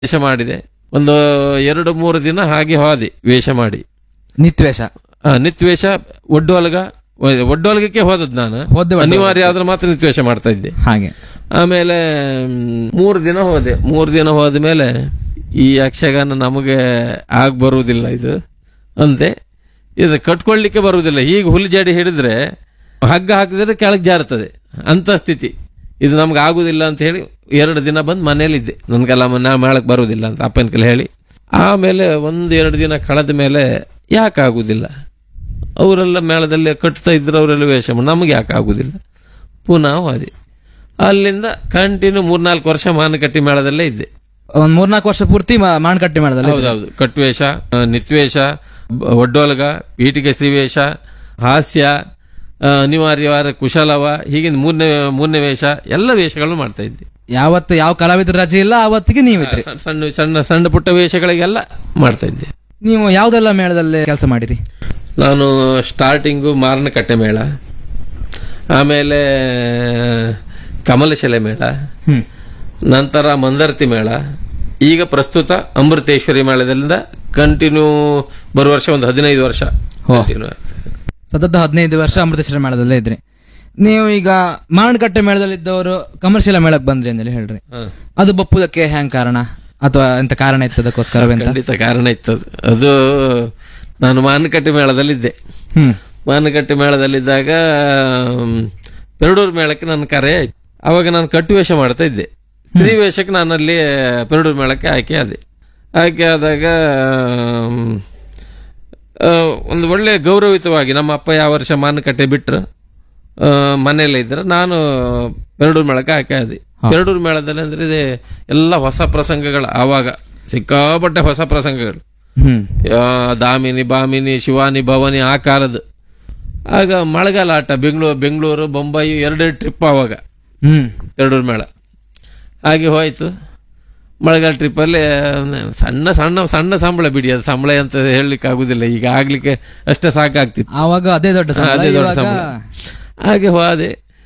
ವೇಷ ಮಾಡಿದೆ ಒಂದು ಎರಡು ಮೂರು ದಿನ ಹಾಗೆ ಹೋದೆ ವೇಷ ಮಾಡಿ ನಿತ್ವೇಷ ಆ, ನಿತ್ವೇಷ ಒಡ್ಡೋಲ್ಗ ಒ- ಒಡ್ಡೋಲ್ಗಕ್ಕೆ ಹೋದದ್ ನಾನು ಹೋದೆ ಒಡ್ಡೋಲ್ಗ. ಅನಿವಾರ್ಯ ಆದ್ರೆ ಮಾತ್ರ ನಿತ್ವೇಷ ಮಾಡ್ತಾ ಇದ್ದೆ ಹಾಗೆ ಆಮೇಲೆ ಮ್, ಮೂರು ದಿನ ಹೋದೆ ಮೂರು ದಿನ ಹೋದ ಮೇಲೆ ಈ ಯಕ್ಷಗಾನ ನಮಗೆ ಆಗ ಬರುವುದಿಲ್ಲ ಇದು ಅಂತೆ ಇದು ಕಟ್ಕೊಳ್ಳಿಕ್ಕೆ ಬರುವುದಿಲ್ಲ ಈಗ ಹುಲ್ಲು ಜಾಡಿ ಹಿಡಿದ್ರೆ ಹಗ್ಗ ಹಾಕಿದ್ರೆ ಕೆಳಗೆ ಜಾರುತ್ತದೆ ಅಂತ ಸ್ಥಿತಿ ಇದು ನಮ್ಗೆ ಆಗುದಿಲ್ಲ ಅಂತ ಹೇಳಿ ಎರಡು ದಿನ ಬಂದು ಮನೇಲಿದ್ದೆ ನನ್ಗೆಲ್ಲ ನಾ ಮೇಳಕ್ಕೆ ಬರುವುದಿಲ್ಲ ಅಂತ ಅಪ್ಪನ ಕೈಲಿ ಹೇಳಿ ಆಮೇಲೆ ಒಂದು ಎರಡು ದಿನ ಕಳೆದ ಮೇಲೆ ಯಾಕೆ ಆಗುದಿಲ್ಲ ಅವರೆಲ್ಲ ಮೇಳದಲ್ಲಿ ಕಟ್ತಾ ಇದ್ರು ಅವರೆಲ್ಲ ವೇಷ ಮಾಡಿ ನಮಗೆ ಯಾಕೆ ಆಗುದಿಲ್ಲ ಪುನಃ ಹೋದೆ ಅಲ್ಲಿಂದ ಕಂಟಿನ್ಯೂ ಮೂರ್ನಾಲ್ಕು ವರ್ಷ ಮಾನಕಟ್ಟಿ ಮೇಳದಲ್ಲೇ ಇದ್ದೆ ಒಂದ್ ಮೂರ್ನಾಲ್ಕು ವರ್ಷ ಪೂರ್ತಿ ಮಾ- ಮಾಣಕಟ್ಟೆ ಮಾಡದಲ್ಲಿ ಹೌದೌದು ಕಟ್ವೇಷ ಆ, ನಿತ್ವೇಷ ಬ- ಒಡ್ಡೋಲ್ಗ ಪೀಠಿಕೆ ಶ್ರೀವೇಷ ಹಾಸ್ಯ ಆ, ಅನಿವಾರ್ಯವಾದ ಕುಶಲವ ಹೀಗೆ ಮೂರನೇ ಮೂರನೇ ವೇಷ ಎಲ್ಲ ವೇಷಗಳನ್ನು ಮಾಡ್ತಾ ಇದ್ದೆ ಯಾವತ್ತು ಯಾವ ಕಲಾವಿದ್ರ ರಜೆ ಇಲ್ಲ ಆವತ್ತಿಗೆ ನೀವಿದ್ರಿ ಸಣ್ಣ ಸಣ್ಣ ಸಣ್ಣ ಸಣ್ಣ ಪುಟ್ಟ ವೇಷಗಳಿಗೆಲ್ಲ ಮಾಡ್ತಾ ಇದ್ದೆ ನೀವು ಯಾವ್ದೆಲ್ಲ ಮೇಳದಲ್ಲಿ ಕೆಲಸ ಮಾಡಿರಿ ನಾನು ಸ್ಟಾರ್ಟಿಂಗು ಮಾರನಕಟ್ಟೆ ಮೇಳ ಆಮೇಲೆ ಕಮಲಶಿಲೆ ಮೇಳ ಹ್ಮ್ ನಂತರ ಮಂದರ್ತಿ ಮೇಳ ಈಗ ಪ್ರಸ್ತುತ ಅಮೃತೇಶ್ವರಿ ಮೇಳದಿಂದ ಕಂಟಿನ್ಯೂ ಬರುವ ವರ್ಷ ಒಂದು ಹದಿನೈದು ವರ್ಷ ಹೋ. ಕಂಟಿನ್ಯೂ ಸತತ ಹದಿನೈದು ವರ್ಷ ಅಮೃತೇಶ್ವರ ಮೇಳದಲ್ಲೇ ಇದ್ರಿ ನೀವು ಈಗ ಮಾರಣಕಟ್ಟೆ ಮೇಳದಲ್ಲಿದ್ದವರು ಕಮರ್ಷಿಯಲ್ ಮೇಳಕ್ಕೆ ಬಂದ್ರಿ ಅಂತ ಹೇಳ್ರಿ ಅದು ಬಪ್ಪುದಕ್ಕೆ ಹೆಂಗ್ ಕಾರಣ ಅಥವಾ ಎಂತ ಕಾರಣ ಇತ್ತು ಅದಕ್ಕೋಸ್ಕರವೆಂತ ಖಂಡಿತ ಕಾರಣ ಇತ್ತದು ಅದು ನಾನು ಮಾನಕಟ್ಟೆ ಮೇಳದಲ್ಲಿದ್ದೆ ಹ್ಮ್ ಮಾನಕಟ್ಟೆ ಮೇಳದಲ್ಲಿದ್ದಾಗ ಮ್, ಪೆರಡೂರು ಮೇಳಕ್ಕೆ ನನ್ನ ಕರೆ ಆಯ್ತು ಅವಾಗ ನಾನು ಕಟ್ಟು ವೇಷ ಮಾಡ್ತಾ ಇದ್ದೆ ಸ್ತ್ರೀ ವೇಷಕ್ಕೆ ನಾನು ಅಲ್ಲಿ ಪೆರಡೂರು ಮೇಳಕ್ಕೆ ಆಯ್ಕೆ ಆದೆ ಆಯ್ಕೆ ಆದಾಗ ಮ್, ಆ, ಒಂದು ಒಳ್ಳೆ ಗೌರವಿತವಾಗಿ ನಮ್ಮ ಅಪ್ಪ ಯಾವ ವರ್ಷ ಮಾನಕಟ್ಟೆ ಬಿಟ್ಟರು ಮನೆಯಲ್ಲೇ ಇದ್ರೆ ನಾನು ಪೆರಡೂರು ಮೇಳಕ್ಕೆ ಆಯ್ಕೆ ಆದೆ ಪೆರಡೂರು ಮೇಳದಲ್ಲಿ ಅಂದ್ರೆ ಇದೆ ಎಲ್ಲ ಹೊಸ ಪ್ರಸಂಗಗಳು ಆವಾಗ ಸಿಕ್ಕಾಪಟ್ಟೆ ಹೊಸ ಪ್ರಸಂಗಗಳು ಹ್ಮ್ ಆ, ದಾಮಿನಿ ಬಾಮಿನಿ ಶಿವಾನಿ ಭವಾನಿ ಆ ಕಾಲದ ಆಗ ಮಳೆಗಾಲ ಆಟ ಬೆಂಗಳೂರು ಬೆಂಗಳೂರು ಬೊಂಬಾಯಿ ಎರಡೆರಡು ಟ್ರಿಪ್ ಆವಾಗ ಹ್ಮ್ ಎರಡೂರು ಮೇಳ ಹಾಗೆ ಹೋಯ್ತು ಮಳೆಗಾಲ ಟ್ರಿಪ್ಪಲ್ಲಿ ಸಣ್ಣ ಸಣ್ಣ ಸಣ್ಣ ಸಂಬಳ ಬಿಡಿ ಅದು ಸಂಬಳ ಅಂತ ಹೇಳಲಿಕ್ಕೆ ಆಗುದಿಲ್ಲ ಈಗ ಆಗ್ಲಿಕ್ಕೆ ಅಷ್ಟೇ ಸಾಕಾಗ್ತಿತ್ತು ಆವಾಗ ಅದೇ ದೊಡ್ಡ ಹಾ, ಸಂಬಳ, ಅದೇ ದೊಡ್ಡ ಇವಾಗ ಸಂಬಳ ಹಾಗೆ ಹೋದೆ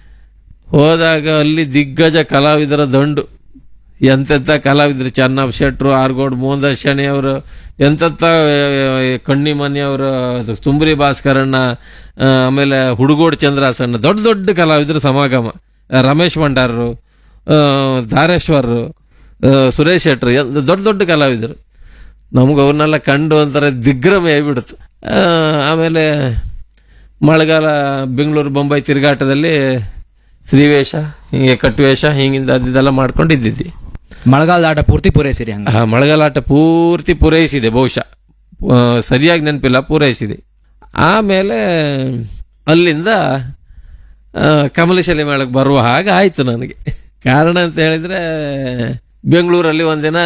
ಹೋದಾಗ ಅಲ್ಲಿ ದಿಗ್ಗಜ ಕಲಾವಿದರ ದಂಡು ಎಂತೆಂಥ ಕಲಾವಿದರು ಚೆನ್ನಪ್ಪ ಶೆಟ್ರು ಆರ್ಗೋಡ್ ಮೋಹನ್ ಶಣಿ ಅವರು ಎಂತೆಂಥ ಕಣ್ಣಿ ಮನೆಯವರು ತುಂಬ್ರಿ ಭಾಸ್ಕರಣ್ಣ ಆ, ಆಮೇಲೆ ಹುಡುಗೋಡ್ ಚಂದ್ರಾಸಣ್ಣ ದೊಡ್ಡ ದೊಡ್ಡ ಕಲಾವಿದರು ಸಮಾಗಮ ಆ, ರಮೇಶ್ ಭಂಡಾರರು ಆ, ಧಾರೇಶ್ವರರು ಆ, ಸುರೇಶ್ ಶೆಟ್ರು ಎನ್- ದೊಡ್ಡ ದೊಡ್ಡ ಕಲಾವಿದರು ನಮ್ಗೆ ಅವ್ರನ್ನೆಲ್ಲ ಕಂಡು ಒಂಥರ ದಿಗ್ಭ್ರಮೆ ಆಗಿಬಿಡುತ್ತೆ ಆ, ಆಮೇಲೆ ಮಳೆಗಾಲ ಬೆಂಗಳೂರು ಬೊಂಬೈ ತಿರುಗಾಟದಲ್ಲಿ ಸ್ತ್ರೀವೇಷ ಹಿಂಗೆ ಕಟ್ಟುವೇಷ ಹಿಂಗಿಂದ ಅದಿದೆಲ್ಲ ಮಾಡ್ಕೊಂಡು ಇದ್ದಿದ್ದಿ ಮಳೆಗಾಲದ ಆಟ ಪೂರ್ತಿ ಪೂರೈಸಿರಿ ಹಂಗ ಆ ಮಳೆಗಾಲಾಟ ಪೂರ್ತಿ ಪೂರೈಸಿದೆ ಬಹುಶಃ ಆ, ಸರಿಯಾಗಿ ನೆನಪಿಲ್ಲ ಪೂರೈಸಿದೆ ಆಮೇಲೆ ಅಲ್ಲಿಂದ ಆ, ಕಮಲಶಾಲೆ ಮೇಳಕ್ಕೆ ಬರುವ ಹಾಗೆ ಆಯ್ತು ನನಗೆ ಕಾರಣ ಅಂತ ಹೇಳಿದ್ರೆ ಬೆಂಗಳೂರಲ್ಲಿ ಒಂದಿನ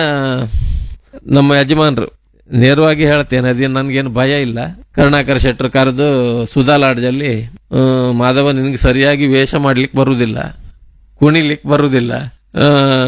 ನಮ್ಮ ಯಜಮಾನರು ನೇರವಾಗಿ ಹೇಳ್ತೇನೆ ಅದೇನು ನನಗೇನು ಭಯ ಇಲ್ಲ ಕರುಣಾಕರ ಶೆಟ್ರು ಕರೆದು ಸುಧಾ ಲಾಡ್ಜಲ್ಲಿ ಆ, ಮಾಧವ ನಿನಗೆ ಸರಿಯಾಗಿ ವೇಷ ಮಾಡ್ಲಿಕ್ಕೆ ಬರುವುದಿಲ್ಲ ಕುಣಿಲಿಕ್ಕೆ ಬರುವುದಿಲ್ಲ ಆ,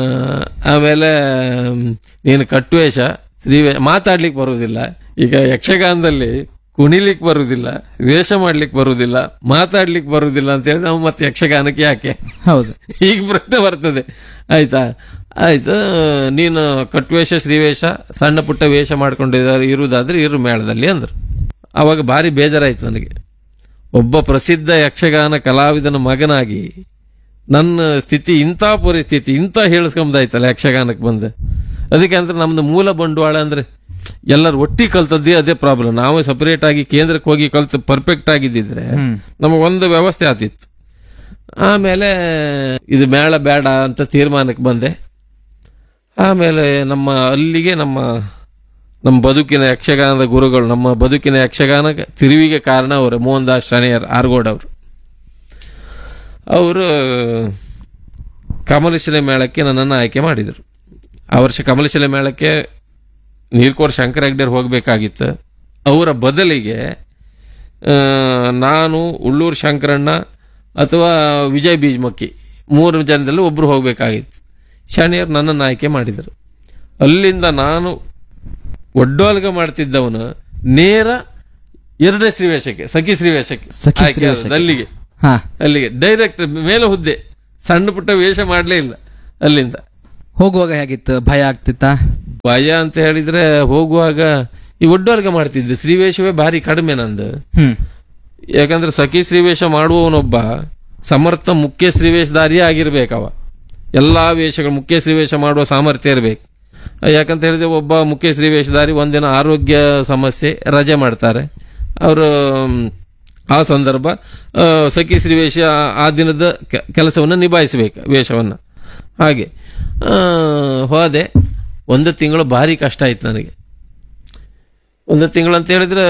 ಆಮೇಲೆ ಮ್, ನೀನು ಕಟ್ಟುವೇಷ ಸ್ತ್ರೀವೇಷ ಮಾತಾಡ್ಲಿಕ್ಕೆ ಬರುವುದಿಲ್ಲ ಈಗ ಯಕ್ಷಗಾನದಲ್ಲಿ ಕುಣಿಲಿಕ್ಕೆ ಬರುವುದಿಲ್ಲ ವೇಷ ಮಾಡ್ಲಿಕ್ಕೆ ಬರುವುದಿಲ್ಲ ಮಾತಾಡ್ಲಿಕ್ಕೆ ಬರುವುದಿಲ್ಲ ಅಂತ ಹೇಳಿ ನಾವು ಮತ್ತೆ ಯಕ್ಷಗಾನಕ್ಕೆ ಯಾಕೆ ಹೌದು ಈಗ ಪ್ರಶ್ನೆ ಬರ್ತದೆ ಆಯ್ತಾ ಆಯ್ತು ನೀನು ಕಟ್ವೇಷ ಶ್ರೀವೇಷ ಸಣ್ಣ ಪುಟ್ಟ ವೇಷ ಮಾಡ್ಕೊಂಡಿದ್ದಾರೆ ಇರುವುದಾದ್ರೆ ಇರು ಮೇಳದಲ್ಲಿ ಅಂದ್ರು ಅವಾಗ ಭಾರಿ ಬೇಜಾರಾಯ್ತು ನನಗೆ ಒಬ್ಬ ಪ್ರಸಿದ್ಧ ಯಕ್ಷಗಾನ ಕಲಾವಿದನ ಮಗನಾಗಿ ನನ್ನ ಸ್ಥಿತಿ ಇಂಥ ಪರಿಸ್ಥಿತಿ ಇಂಥ ಹೇಳಿಸ್ಕೊಂಬದಾಯ್ತಲ್ಲ ಯಕ್ಷಗಾನಕ್ಕೆ ಬಂದು ಅದಕ್ಕೆ ಅಂದ್ರೆ ನಮ್ದು ಮೂಲ ಬಂಡವಾಳ ಅಂದ್ರೆ ಎಲ್ಲರೂ ಒಟ್ಟಿ ಕಲ್ತದ್ದೇ ಅದೇ ಪ್ರಾಬ್ಲಮ್ ನಾವು ಸಪರೇಟ್ ಆಗಿ ಕೇಂದ್ರಕ್ಕೆ ಹೋಗಿ ಕಲ್ತು ಪರ್ಫೆಕ್ಟ್ ಆಗಿದ್ದಿದ್ರೆ ಹ್ಮ್. ನಮಗೊಂದು ವ್ಯವಸ್ಥೆ ಆತಿತ್ತು ಆಮೇಲೆ ಇದು ಮೇಳ ಬೇಡ ಅಂತ ತೀರ್ಮಾನಕ್ಕೆ ಬಂದೆ ಆಮೇಲೆ ನಮ್ಮ ಅಲ್ಲಿಗೆ ನಮ್ಮ ನಮ್ಮ ಬದುಕಿನ ಯಕ್ಷಗಾನದ ಗುರುಗಳು ನಮ್ಮ ಬದುಕಿನ ಯಕ್ಷಗಾನ ತಿರುವಿಗೆ ಕಾರಣ ಅವರು ಮೋಹನ್ ದಾಸ್ ಶನಿಯರ್ ಆರ್ಗೋಡ್ ಅವರು ಅವರು ಕಮಲಶಿಲೆ ಮೇಳಕ್ಕೆ ನನ್ನನ್ನು ಆಯ್ಕೆ ಮಾಡಿದರು ಆ ವರ್ಷ ಕಮಲಶಿಲೆ ಮೇಳಕ್ಕೆ ನೀರ್ಕೋಡ್ ಶಂಕರ ಹೆಗ್ಡೆರ್ ಹೋಗಬೇಕಾಗಿತ್ತು ಅವರ ಬದಲಿಗೆ ಆ, ನಾನು ಉಳ್ಳೂರು ಶಂಕರಣ್ಣ ಅಥವಾ ವಿಜಯ್ ಬೀಜ್ಮಕ್ಕಿ ಮೂರು ಜನದಲ್ಲಿ ಒಬ್ಬರು ಹೋಗಬೇಕಾಗಿತ್ತು ಶನಿಯರು ನನ್ನನ್ನು ಆಯ್ಕೆ ಮಾಡಿದರು ಅಲ್ಲಿಂದ ನಾನು ಒಡ್ಡೋಲ್ಗ ಮಾಡ್ತಿದ್ದವನು ನೇರ ಎರಡನೇ ಶ್ರೀವೇಷಕ್ಕೆ ಸಖಿ ಶ್ರೀವೇಷಕ್ಕೆ ಸಖಿ ಆಯ್ಕೆ ಆದದ್ದು ಶ್ರೀವೇಷಕ್ಕೆ. ಅಲ್ಲಿಗೆ ಹಾ ಅಲ್ಲಿಗೆ ಡೈರೆಕ್ಟ್ ಮೇಲೆ ಹುದ್ದೆ ಸಣ್ಣ ಪುಟ್ಟ ವೇಷ ಮಾಡಲೇ ಇಲ್ಲ ಅಲ್ಲಿಂದ ಹೋಗುವಾಗ ಹೇಗಿತ್ತು ಭಯ ಆಗ್ತಿತ್ತಾ ಭಯ ಅಂತ ಹೇಳಿದ್ರೆ ಹೋಗುವಾಗ ಈ ಒಡ್ಡೋರ್ಗೆ ಮಾಡ್ತಿದ್ದೆ ಶ್ರೀವೇಶವೇ ಭಾರಿ ಕಡಿಮೆ ನಂದು ಹ್ಮ್ ಯಾಕಂದ್ರೆ ಸಖಿ ಶ್ರೀವೇಷ ಮಾಡುವವನೊಬ್ಬ ಸಮರ್ಥ ಮುಖ್ಯ ಶ್ರೀವೇಷಧಾರಿಯೇ ಆಗಿರ್ಬೇಕವ ಎಲ್ಲಾ ವೇಷಗಳು ಮುಖ್ಯ ಶ್ರೀವೇಷ ಮಾಡುವ ಸಾಮರ್ಥ್ಯ ಇರಬೇಕು ಯಾಕಂತ ಹೇಳಿದ್ರೆ ಒಬ್ಬ ಮುಖ್ಯ ಶ್ರೀವೇಷಧಾರಿ ಒಂದಿನ ಆರೋಗ್ಯ ಸಮಸ್ಯೆ ರಜೆ ಮಾಡ್ತಾರೆ ಅವರು ಆ ಸಂದರ್ಭ ಆ, ಸಖಿ ಶ್ರೀವೇಷ ಆ ದಿನದ ಕೆ- ಕೆಲಸವನ್ನು ನಿಭಾಯಿಸಬೇಕು ವೇಷವನ್ನು ಹಾಗೆ ಆ, ಹೋದೆ ಒಂದು ತಿಂಗಳು ಭಾರಿ ಕಷ್ಟ ಆಯ್ತು ನನಗೆ ಒಂದು ತಿಂಗಳು ಅಂತ ಹೇಳಿದ್ರೆ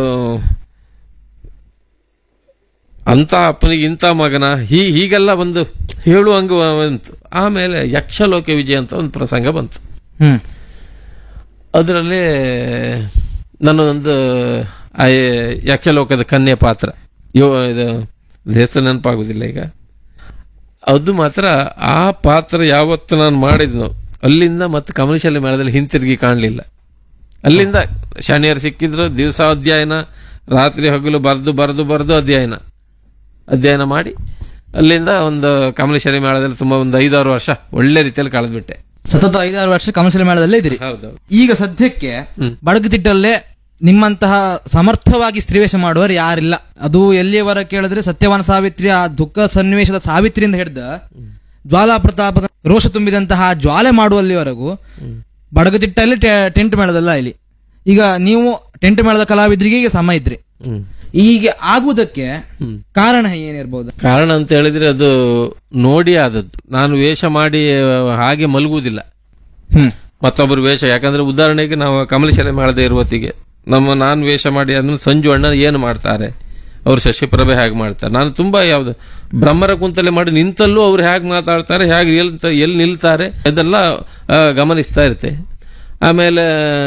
ಅಂತ ಅಪ್ಪನಿಗೆ ಇಂಥ ಮಗನ ಹೀ ಹೀಗೆಲ್ಲ ಒಂದು ಹೇಳುವಂಗ ಬಂತು ಆಮೇಲೆ ಯಕ್ಷಲೋಕ ವಿಜಯ ಅಂತ ಒಂದು ಪ್ರಸಂಗ ಬಂತು ಹ್ಮ್ ಅದರಲ್ಲಿ ನನ್ನದೊಂದು ಆ ಯಕ್ಷಲೋಕದ ಕನ್ಯೆ ಪಾತ್ರ ಯೋ ಇದು ಹೆಸರು ನೆನಪಾಗುದಿಲ್ಲ ಈಗ ಅದು ಮಾತ್ರ ಆ ಪಾತ್ರ ಯಾವತ್ತು ನಾನು ಮಾಡಿದ್ನೋ ಅಲ್ಲಿಂದ ಮತ್ತೆ ಕಮರ್ಷಿಯಲ್ ಮೇಳದಲ್ಲಿ ಹಿಂತಿರುಗಿ ಕಾಣಲಿಲ್ಲ ಅಲ್ಲಿಂದ ಶನಿಯರು ಸಿಕ್ಕಿದ್ರು ದಿವಸ ಅಧ್ಯಯನ ರಾತ್ರಿ ಹಗಲು ಬರೆದು ಬರೆದು ಬರೆದು ಅಧ್ಯಯನ ಅಧ್ಯಯನ ಮಾಡಿ ಅಲ್ಲಿಂದ ಒಂದು ಕಮಲೇಶ್ವರಿ ಮೇಳದಲ್ಲಿ ತುಂಬಾ ಒಂದು ಐದಾರು ವರ್ಷ ಒಳ್ಳೆ ರೀತಿಯಲ್ಲಿ ಕಳೆದ್ಬಿಟ್ಟೆ ಸತತ ಐದಾರು ವರ್ಷ ಕಮರ್ಷಿಯಲ್ ಮೇಳದಲ್ಲೇ ಇದ್ದೀರಿ ಹೌದೌದು ಈಗ ಸದ್ಯಕ್ಕೆ ಬಡಗುತಿಟ್ಟಲ್ಲೇ ನಿಮ್ಮಂತಹ ಸಮರ್ಥವಾಗಿ ಸ್ತ್ರೀವೇಷ ಮಾಡುವವರು ಯಾರಿಲ್ಲ ಅದು ಎಲ್ಲಿಯವರೆಗೆ ಕೇಳಿದ್ರೆ ಸತ್ಯವಾನ ಸಾವಿತ್ರಿ ಆ ದುಃಖ ಸನ್ನಿವೇಶದ ಸಾವಿತ್ರಿಯಿಂದ ಹಿಡಿದ ಜ್ವಾಲಾ ಪ್ರತಾಪದ ರೋಷ ತುಂಬಿದಂತಹ ಜ್ವಾಲೆ ಮಾಡುವಲ್ಲಿವರೆಗೂ ಬಡಗುತಿಟ್ಟಲ್ಲಿ ಟೆ- ಟೆಂಟ್ ಮೇಳದಲ್ಲ ಇಲ್ಲಿ ಈಗ ನೀವು ಟೆಂಟ್ ಮೇಳದ ಕಲಾವಿದರಿಗೆ ಈಗ ಸಮ ಇದ್ರಿ ಹ್ಮ್ ಹೀಗೆ ಆಗುವುದಕ್ಕೆ ಕಾರಣ ಏನಿರ್ಬೋದು ಕಾರಣ ಅಂತ ಹೇಳಿದ್ರೆ ಅದು ನೋಡಿ ಆದದ್ದು ನಾನು ವೇಷ ಮಾಡಿ ಆ, ಹಾಗೆ ಮಲಗುವುದಿಲ್ಲ ಹ್ಮ್ ಮತ್ತೊಬ್ಬರು ವೇಷ ಯಾಕಂದ್ರೆ ಉದಾಹರಣೆಗೆ ನಾವು ಕಮಲೇಶ್ವರಿ ಮಾಡದೇ ಇರುವತ್ತಿಗೆ ನಮ್ಮ ನಾನು ವೇಷ ಮಾಡಿ ಅದನ್ನು ಸಂಜು ಅಣ್ಣ ಏನು ಮಾಡ್ತಾರೆ ಅವ್ರು ಶಶಿಪ್ರಭೆ ಹೇಗೆ ಮಾಡ್ತಾರೆ ನಾನು ತುಂಬಾ ಯಾವ್ದು ಬ್ರಹ್ಮರ ಕುಂತಲೆ ಮಾಡಿ ನಿಂತಲ್ಲೂ ಅವ್ರು ಹೇಗೆ ಮಾತಾಡ್ತಾರೆ ಹೇಗೆ ಎಲ್ಲಿ ಎಲ್ಲಿ ನಿಲ್ತಾರೆ ಅದೆಲ್ಲ ಆ, ಗಮನಿಸ್ತಾ ಇರ್ತೆ ಆಮೇಲೆ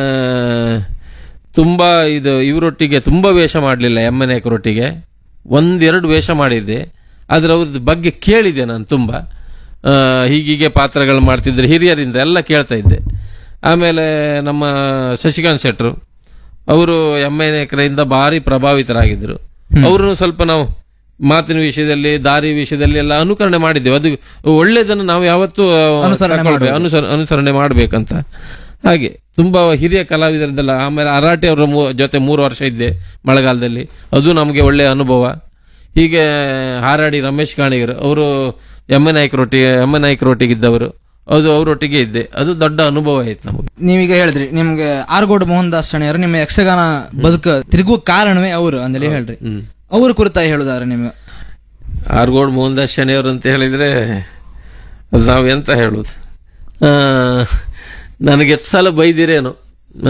ತುಂಬಾ ಇದು ಇವರೊಟ್ಟಿಗೆ ತುಂಬಾ ವೇಷ ಮಾಡಲಿಲ್ಲ ಎಮ್ಮನೇಕರೊಟ್ಟಿಗೆ ಒಂದೆರಡು ವೇಷ ಮಾಡಿದ್ದೆ ಆದ್ರೆ ಅವ್ರದ್ದು ಬಗ್ಗೆ ಕೇಳಿದೆ ನಾನು ತುಂಬಾ ಆ, ಹೀಗೀಗೆ ಪಾತ್ರಗಳು ಮಾಡ್ತಿದ್ರೆ ಹಿರಿಯರಿಂದ ಎಲ್ಲ ಕೇಳ್ತಾ ಇದ್ದೆ ಆಮೇಲೆ ನಮ್ಮ ಶಶಿಕಾಂತ್ ಶೆಟ್ರು ಅವರು ಎಮ್ಮನೇಕರಿಂದ ಭಾರಿ ಪ್ರಭಾವಿತರಾಗಿದ್ದರು ಅವ್ರನ್ನು ಸ್ವಲ್ಪ ನಾವು ಮಾತಿನ ವಿಷಯದಲ್ಲಿ ದಾರಿ ವಿಷಯದಲ್ಲಿ ಎಲ್ಲ ಅನುಕರಣೆ ಮಾಡಿದ್ದೇವೆ ಅದು ಒಳ್ಳೇದನ್ನು ನಾವು ಯಾವತ್ತೂ ಆ, ಅನುಸರಣೆ ತಗೊಳ್ಬೇಕು, ಅನುಸರ- ಅನುಸರಣೆ ಮಾಡ್ಬೇಕಂತ ಹಾಗೆ ತುಂಬಾ ಹಿರಿಯ ಕಲಾವಿದರದ್ದೆಲ್ಲ ಆಮೇಲೆ ಅರಾಟೆ ಅವರ ಮೂ- ಜೊತೆ ಮೂರು ವರ್ಷ ಇದ್ದೆ ಮಳೆಗಾಲದಲ್ಲಿ ಅದು ನಮಗೆ ಒಳ್ಳೆಯ ಅನುಭವ ಹೀಗೆ ಹಾರಾಡಿ ರಮೇಶ್ ಕಾಣಿಗರು ಅವರು ಎಮ್ಮ ನಾಯಕರೊಟ್ಟಿಗೆ ಎಮ್ಮ ನಾಯಕರೊಟ್ಟಿಗಿದ್ದವರು ಅದು ಅವರೊಟ್ಟಿಗೆ ಇದ್ದೆ ಅದು ದೊಡ್ಡ ಅನುಭವ ಆಯ್ತು ನಮಗೆ ನೀವೀಗ ಹೇಳಿದ್ರಿ ನಿಮ್ಗೆ ಆರ್ಗೋಡ್ ಮೋಹನ್ ದಾಸ್ ಶಣಿಯರು ನಿಮ್ಮ ಯಕ್ಷಗಾನ ಬದುಕ ತಿರುಗುವ ಕಾರಣವೇ ಅವರು ಅಂದೇಳಿ ಹೇಳ್ರಿ ಹ್ಮ್ ಅವ್ರ ಕುರಿತಾಗಿ ಹೇಳುದಾರೆ ನಿಮ್ಗೆ ಆರ್ಗೋಡ್ ಮೋಹನ್ ದಾಸ್ ಶನಿಯವರು ಅಂತ ಹೇಳಿದ್ರೆ ಅದು ನಾವು ಎಂತ ಹೇಳುದು ಆ, ನನಗೆ ಎಷ್ಟು ಸಲ ಬೈದಿರೇನು ಆ,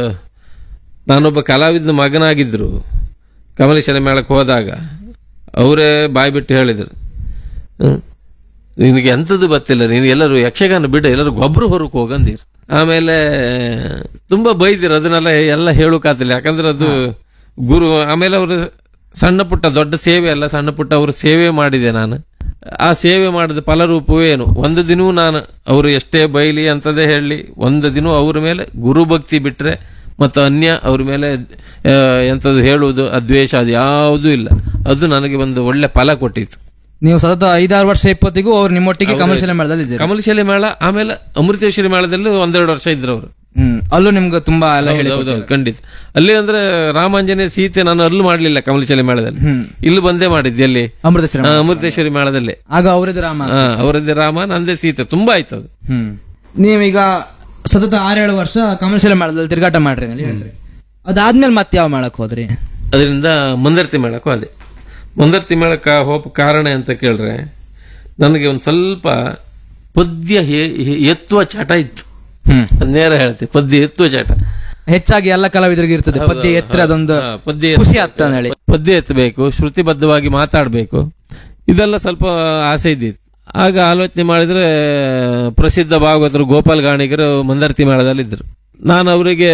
ನಾನೊಬ್ಬ ಕಲಾವಿದನ ಮಗನಾಗಿದ್ರು ಕಮಲೇಶ್ವರ ಮೇಳಕ್ಕೆ ಹೋದಾಗ ಅವರೇ ಬಾಯಿ ಬಿಟ್ಟು ಹೇಳಿದರು ಹ್ಮ್. ನಿನಗೆ ಎಂಥದ್ದು ಗೊತ್ತಿಲ್ಲ ನೀನು ಎಲ್ಲರೂ ಯಕ್ಷಗಾನ ಬಿಡ ಎಲ್ಲರೂ ಗೊಬ್ಬರ ಹೊರಕ್ಕೆ ಹೋಗಂದಿರು ಆಮೇಲೆ ತುಂಬಾ ಬೈದಿರು ಅದನ್ನೆಲ್ಲ ಎಲ್ಲ ಹೇಳೋಕಾತಿಲ್ಲ ಯಾಕಂದ್ರೆ ಅದು ಗುರು ಆಮೇಲೆ ಅವರು ಸಣ್ಣ ಪುಟ್ಟ ದೊಡ್ಡ ಸೇವೆ ಅಲ್ಲ ಸಣ್ಣ ಪುಟ್ಟ ಅವರು ಸೇವೆ ಮಾಡಿದೆ ನಾನು ಆ ಸೇವೆ ಮಾಡಿದ ಫಲರೂಪವೂ ಏನು ಒಂದು ದಿನವೂ ನಾನು ಅವರು ಎಷ್ಟೇ ಬೈಲಿ ಅಂತದೇ ಹೇಳಲಿ ಒಂದು ದಿನ ಅವ್ರ ಮೇಲೆ ಗುರುಭಕ್ತಿ ಬಿಟ್ರೆ ಮತ್ತು ಅನ್ಯ ಅವ್ರ ಮೇಲೆ ಆ, ಎಂಥದ್ದು ಹೇಳುವುದು ಅದ್ವೇಷ ಅದು ಯಾವುದೂ ಇಲ್ಲ ಅದು ನನಗೆ ಒಂದು ಒಳ್ಳೆ ಫಲ ಕೊಟ್ಟಿತ್ತು ನೀವು ಸತತ ಐದಾರು ವರ್ಷ ಇಪ್ಪತ್ತಿಗೂ ಅವ್ರು ನಿಮ್ಮೊಟ್ಟಿಗೆ ಕಮರ್ಷಿಯಲ್ ಮೇಳದಲ್ಲಿ ಇದ್ದೀರಿ ಕಮಲಶಾಲಿ ಮೇಳ ಆಮೇಲೆ ಅಮೃತೇಶ್ವರಿ ಮೇಳದಲ್ಲಿ ಒಂದೆರಡು ವರ್ಷ ಇದ್ರು ಅವರು ಹ್ಮ್ ಅಲ್ಲೂ ನಿಮ್ಗೆ ತುಂಬಾ ಎಲ್ಲ ಹೇಳಿ ಹೌದೌದು ಖಂಡಿತ ಅಲ್ಲಿ ಅಂದ್ರೆ ರಾಮಾಂಜನೇಯ ಸೀತೆ ನಾನು ಅಲ್ಲೂ ಮಾಡ್ಲಿಲ್ಲ ಕಮಲಶಾಲಿ ಮೇಳದಲ್ಲಿ ಹ್ಮ್ ಇಲ್ಲಿ ಬಂದೇ ಮಾಡಿದ್ದೆ ಅಲ್ಲಿ ಅಮೃತೇಶ್ವರ ಆ, ಅಮೃತೇಶ್ವರಿ ಮೇಳದಲ್ಲಿ ಆಗ ಅವರದ್ದು ರಾಮ ಆ, ಅವರದ್ದೇ ರಾಮ ನಂದೇ ಸೀತೆ ತುಂಬಾ ಆಯ್ತು ಅದು ಹ್ಮ್ ನೀವೀಗ ಸತತ ಆರೇಳು ವರ್ಷ ಕಮರ್ಷಿಯಲ್ ಮೇಳದಲ್ಲಿ ತಿರುಗಾಟ ಮಾಡ್ರಿ ಅಂತ ಹೇಳ್ರಿ ಅದಾದ್ಮೇಲೆ ಮತ್ತೆ ಯಾವ ಮೇಳಕ್ಕೆ ಹೋದ್ರಿ ಅದರಿಂದ ಮುಂದರ್ತಿ ಮೇಳಕ್ಕೂ ಅದೇ ಮುಂದರ್ತಿ ಮೇಳಕ್ಕೆ ಹೋಪ ಕಾರಣ ಅಂತ ಕೇಳ್ರೆ ನನಗೆ ಒಂದು ಸ್ವಲ್ಪ ಪದ್ಯ ಹೆ- ಹೆ- ಎತ್ತುವ ಚಟ ಇತ್ತು ಹ್ಮ್ ಅದ್ ನೇರ ಹೇಳ್ತೆ ಪದ್ಯ ಎತ್ತುವ ಚಟ ಹೆಚ್ಚಾಗಿ ಎಲ್ಲ ಕಲಾವಿದರಿಗೆ ಇರ್ತದೆ ಪದ್ಯ ಎತ್ತರ ಅದೊಂದು ಹಾ, ಪದ್ಯ ಖುಷಿ ಆಗ್ತದೆ ಅಂತ ಹೇಳಿ ಪದ್ಯ ಎತ್ತಬೇಕು ಶ್ರುತಿಬದ್ಧವಾಗಿ ಮಾತಾಡಬೇಕು ಇದೆಲ್ಲ ಸ್ವಲ್ಪ ಆಸೆ ಇದ್ದಿತ್ತು ಆಗ ಆಲೋಚನೆ ಮಾಡಿದ್ರೆ ಪ್ರಸಿದ್ಧ ಭಾಗವತರು ಗೋಪಾಲ್ ಗಾಣಿಗರು ಮಂದರ್ತಿ ಮೇಳದಲ್ಲಿದ್ದರು ನಾನು ಅವರಿಗೆ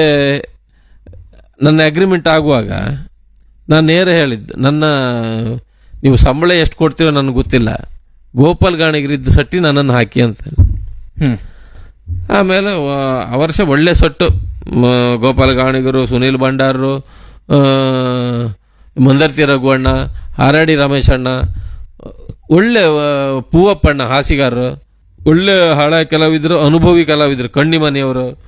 ನನ್ನ ಅಗ್ರಿಮೆಂಟ್ ಆಗುವಾಗ ನಾನು ನೇರ ಹೇಳಿದ್ದು ನನ್ನ ನೀವು ಸಂಬಳ ಎಷ್ಟು ಕೊಡ್ತೀರೋ ನನಗೆ ಗೊತ್ತಿಲ್ಲ ಗೋಪಾಲ್ ಗಾಣಿಗರಿದ್ದ ಸಟ್ಟಿ ನನ್ನನ್ನು ಹಾಕಿ ಅಂತ ಹ್ಮ್ ಆಮೇಲೆ ವ- ಆ ವರ್ಷ ಒಳ್ಳೆ ಸೊಟ್ಟು ಮ, ಗೋಪಾಲ ಗಾಣಿಗರು ಸುನೀಲ್ ಭಂಡಾರರು ಆ, ಮಂದರ್ತಿ ರಘುವಣ್ಣ ಹಾರಾಡಿ ರಮೇಶಣ್ಣ ಒಳ್ಳೆ ಆ, ಪೂವಪ್ಪಣ್ಣ ಹಾಸಿಗಾರರು ಒಳ್ಳೆ ಹಳೆ ಕಲಾವಿದರು ಅನುಭವಿ ಕಲಾವಿದರು ಕಣ್ಣಿಮನೆಯವರು